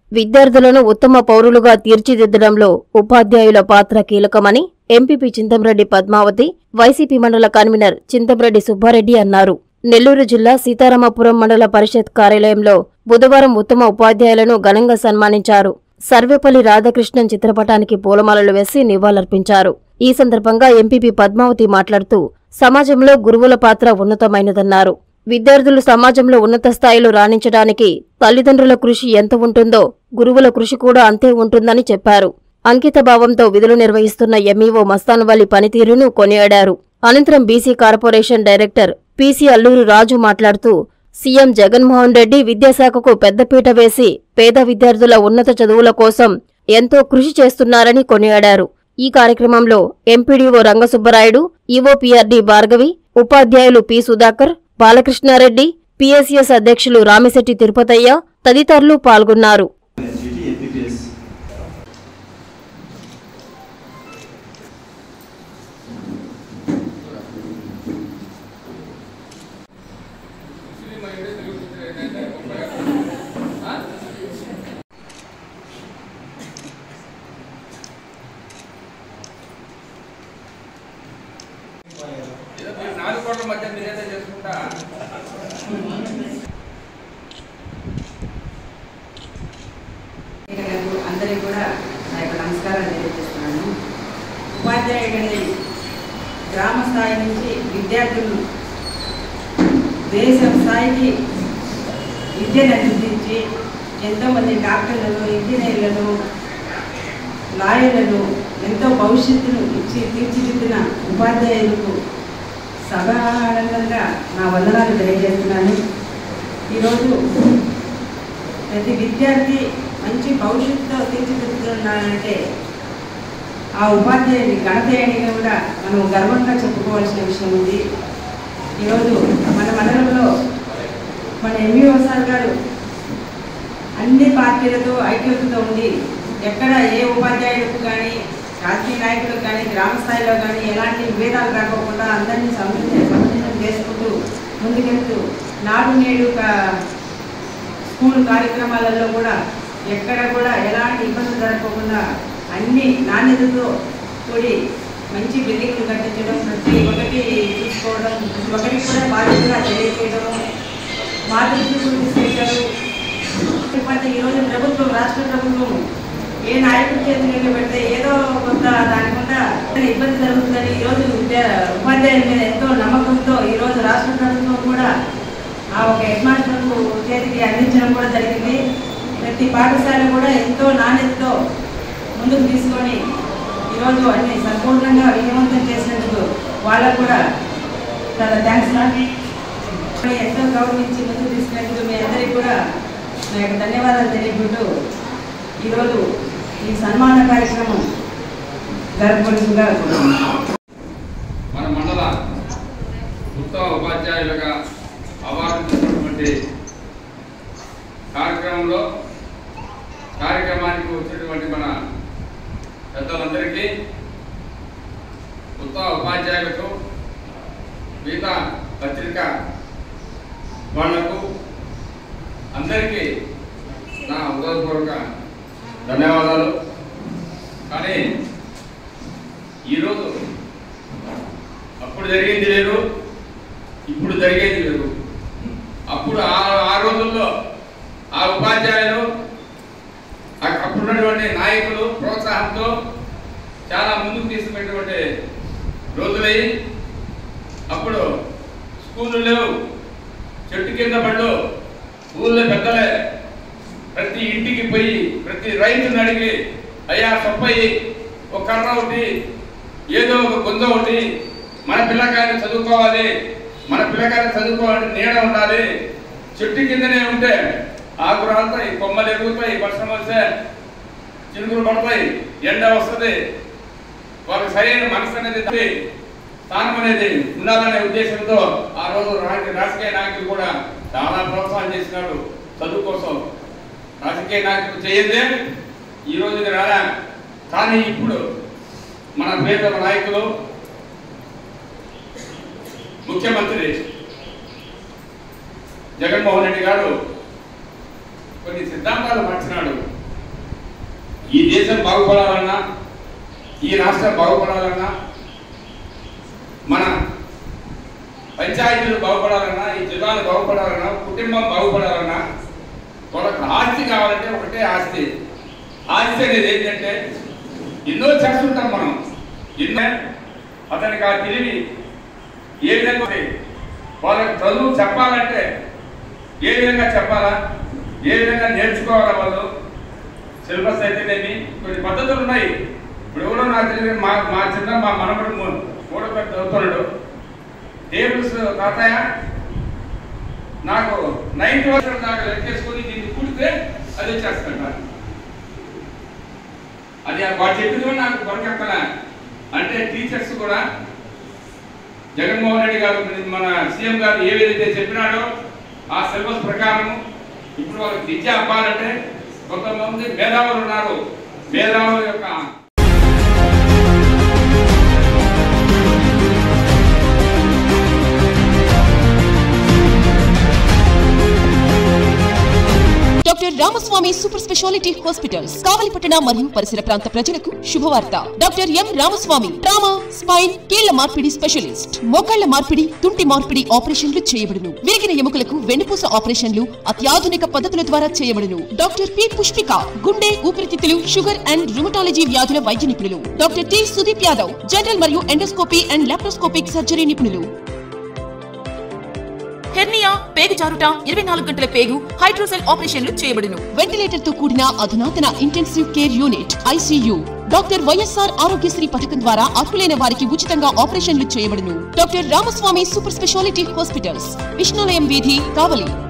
విద్యార్థులను ఉత్తమ పౌరులుగా తీర్చిదిద్దడంలో ఉపాధ్యాయుల పాత్ర కీలకమని ఎంపీపీ చింతంరెడ్డి పద్మావతి వైసీపీ మండల కన్వీనర్ చింతంరెడ్డి సుబ్బారెడ్డి అన్నారు నెల్లూరు జిల్లా సీతారామపురం మండల పరిషత్ కార్యాలయంలో బుధవారం ఉత్తమ ఉపాధ్యాయులను ఘనంగా సన్మానించారు సర్వేపల్లి రాధాకృష్ణన్ చిత్రపటానికి పూలమాలలు వేసి నివాళులర్పించారు ఈ సందర్భంగా ఎంపీపీ పద్మావతి మాట్లాడుతూ సమాజంలో గురువుల పాత్ర ఉన్నతమైనదన్నారు విద్యార్థులు సమాజంలో ఉన్నత స్థాయిలో రాణించడానికి తల్లిదండ్రుల కృషి ఎంత ఉంటుందో గురువుల కృషి కూడా అంతే ఉంటుందని చెప్పారు అంకిత భావంతో విధులు నిర్వహిస్తున్న ఎంఈఓ మస్తాన్వల్లి పనితీరును కొనియాడారు అనంతరం BC corporation director PC Alluru Raju మాట్లాడుతూ సీఎం జగన్మోహన్ రెడ్డి విద్యాశాఖకు పెద్దపీట వేసి పేద విద్యార్థుల ఉన్నత చదువుల కోసం ఎంతో కృషి చేస్తున్నారని కొనియాడారు ఈ కార్యక్రమంలో ఎంపీడీఓ రంగసుబ్బరాయుడు ఈవోపీఆర్డీ భార్గవి ఉపాధ్యాయులు పి సుధాకర్ బాలకృష్ణారెడ్డి పీఎస్ఎస్ అధ్యక్షులు రామిశెట్టి తిరుపతయ్య తదితరులు పాల్గొన్నారు ఎస్జిటి ఎంపీపీఎస్ ఏదో మీరు నాలుగు కోట్ల మధ్య మీరేదో చేసుకుంటా ఎన్నికలకు అందరికీ కూడా నా యొక్క నమస్కారాలు తెలియజేస్తున్నాను ఉపాధ్యాయుడిని గ్రామ స్థాయి నుంచి విద్యార్థులు దేశ స్థాయికి విద్యను అందించి ఎంతోమంది డాక్టర్లను ఇంజనీర్లను లాయర్లను ఎంతో భవిష్యత్తును ఇచ్చి తీర్చిదిద్దిన ఉపాధ్యాయులకు సభానందంగా నా వందనాలు తెలియజేస్తున్నాను ఈరోజు ప్రతి విద్యార్థి మంచి భవిష్యత్తుతో తీర్చిదిద్దుతున్నాడంటే ఆ ఉపాధ్యాయుని ఘనతయానిగా కూడా మనం గర్వంగా చెప్పుకోవాల్సిన విషయం ఉంది ఈరోజు మన మండలంలో మన ఎంఈఓ సార్ గారు అన్ని పార్టీలతో ఐక్యతతో ఉండి ఎక్కడ ఏ ఉపాధ్యాయులకు కానీ రాజకీయ నాయకులకు కానీ గ్రామ స్థాయిలో కానీ ఎలాంటి విభేదాలు రాకోకుండా అందరినీ సమన్వయం సమన్వయం చేసుకుంటూ ముందుకెళ్తూ నాడు నేడు కా- స్కూల్ కార్యక్రమాలలో కూడా ఎక్కడ కూడా ఎలాంటి ఇబ్బందులు జరగకుండా అన్ని నాణ్యతతో కూడి మంచి బిల్డింగ్లు కట్టించడం ప్రతి ఒక్కటి చూసుకోవడం ప్రతి ఒక్కరికి కూడా బాధ్యతగా తెలియజేయడం మాతృత్వం తీసుకెళ్ళారు ఇప్పటి ఈరోజు ప్రభుత్వం రాష్ట్ర ప్రభుత్వం ఏ నాయకుడి చేతుల్లో పెడితే ఏదో కొంత దానికుండా ఇబ్బంది జరుగుతుందని ఈరోజు విద్యా ఉపాధ్యాయుల మీద ఎంతో నమ్మకంతో ఈరోజు రాష్ట్ర ప్రభుత్వం కూడా ఆ ఒక హెడ్ మాస్టర్కు చేతికి అందించడం కూడా జరిగింది ప్రతి పాఠశాల కూడా ఎంతో నాణ్యతతో ముందుకు తీసుకొని ఈరోజు అన్ని సంపూర్ణంగా విజయవంతం చేసినందుకు వాళ్ళకు కూడా చాలా థ్యాంక్స్ ఎంతో గౌరవించి ముందుకు తీసుకున్నందుకు మీ అందరికీ కూడా నా యొక్క ధన్యవాదాలు తెలియకుంటూ ఈరోజు ఈ సన్మాన కార్యక్రమం జరపవలసిందిగా కోరుతున్నాను. మన మండల ఉత్తమ ఉపాధ్యాయులుగా అవార్డు ఇచ్చినటువంటి కార్యక్రమంలో కార్యక్రమానికి వచ్చినటువంటి మన పెద్దలందరికీ ఉత్తమ ఉపాధ్యాయులకు మిగతా పత్రిక వాళ్లకు అందరికీ నా హృదయపూర్వక ధన్యవాదాలు కానీ ఈరోజు అప్పుడు జరిగింది వేరు ఇప్పుడు జరిగేది వేరు అప్పుడు ఆ ఆ రోజుల్లో ఆ ఉపాధ్యాయులు ఆ- అప్పుడున్నటువంటి నాయకులు ప్రోత్సాహంతో చాలా ముందుకు తీసుకునేటువంటి రోజులయ్యి అప్పుడు స్కూళ్ళు లేవు చెట్టు కింద పళ్ళు ఊళ్ళో పెద్దలే ప్రతి ఇంటికి పోయి ప్రతి రైతుని అడిగి అయ్యా సొప్పయ్యి ఒక కర్ర ఒకటి ఏదో ఒక గుంజ ఒకటి మన పిల్లకాయని చదువుకోవాలి మన పిల్లకాయని చదువుకోవాలంటే నీడ ఉండాలి చెట్టు కిందనే ఉంటే ఆకులు రాలుతాయి కొమ్మలు ఎరుగుతాయి వర్షం వస్తే చినుకులు పడతాయి ఎండ వస్తుంది వాళ్ళకి సరైన మనసు అనేది తప్పి స్థానం అనేది ఉండాలనే ఉద్దేశంతో ఆ రోజు రాజ- రాజకీయ నాయకులు కూడా చాలా ప్రోత్సాహం చేసినాడు చదువు కోసం రాజకీయ నాయకులు చేయదే ఈ రోజు ఇది రాలా కానీ ఇప్పుడు మన పేద నాయకులు ముఖ్యమంత్రి జగన్మోహన్ రెడ్డి గారు కొన్ని సిద్ధాంతాలు మార్చినాడు ఈ దేశం బాగుపడాలన్నా ఈ రాష్ట్రం బాగుపడాలన్నా మన పంచాయతీలు బాగుపడాలన్నా ఈ జిల్లాలు బాగుపడాలన్నా కుటుంబం బాగుపడాలన్నా వాళ్ళకి ఆస్తి కావాలంటే ఒకటే ఆస్తి ఆస్తి అనేది ఏంటంటే ఎన్నో చేస్తుంటాం మనం ఎన్నో అతనికి ఆ తెలివి ఏ విధంగా ఉంది? వాళ్ళకి చదువు చెప్పాలంటే ఏ విధంగా చెప్పాలా ఏ విధంగా నేర్చుకోవాలా వాళ్ళు సిలబస్ అయితేనేమి కొన్ని పద్ధతులు ఉన్నాయి ఇప్పుడు ఎవరో నాకు తెలియదు మా మా చిన్న మా మనవడు మూ- మూడో పెద్ద చదువుతున్నాడు టేబుల్స్ తాతయ్య నాకు నైన్త్ వర్షం దాకా లెక్కేసుకొని దీన్ని కూడితే అది వచ్చేస్తాడు నాకు. అది వాడు చెప్పింది కూడా నాకు కొరకెక్కల అంటే టీచర్స్ కూడా జగన్మోహన్ రెడ్డి గారు మన సీఎం గారు ఏ విధంగా చెప్పినాడో ఆ సిలబస్ ప్రకారం ఇప్పుడు వాళ్ళకి విద్య అవ్వాలంటే కొంతమంది మేధావులు ఉన్నారు మేధావుల యొక్క doctor Ramaswamy super speciality hospitals కావలిపట్టణ మరియు పరిసర ప్రాంత ప్రజలకు శుభవార్త doctor M Ramaswamy trauma spine కీళ్ల మార్పిడి స్పెషలిస్ట్ మోకాళ్ల మార్పిడి తుంటి మార్పిడి ఆపరేషన్లు చేయబడును విరిగిన ఎముకలకు వెన్నుపూస ఆపరేషన్లు అత్యాధునిక పద్ధతుల ద్వారా చేయబడును డాక్టర్ పి పుష్పిక గుండె ఊపిరితిత్తులు షుగర్ అండ్ రుమటాలజీ వ్యాధుల వైద్య నిపుణులు doctor T Sudeep Yadav general మరియు ఎండోస్కోపీ అండ్ లాప్రోస్కోపిక్ సర్జరీ నిపుణులు హెర్నియా పేగు జారుట ఇరవై నాలుగు గంటల పేగు హైడ్రోసెల్ ఆపరేషన్లు చేయబడును వెంటిలేటర్ తో కూడిన అధునాతన intensive care unit ICU doctor YSR Arogyasri పథకం ద్వారా అర్హులైన వారికి ఉచితంగా ఆపరేషన్లు చేయబడును doctor Ramaswamy super speciality hospitals Vishnulayam వీధి కావలి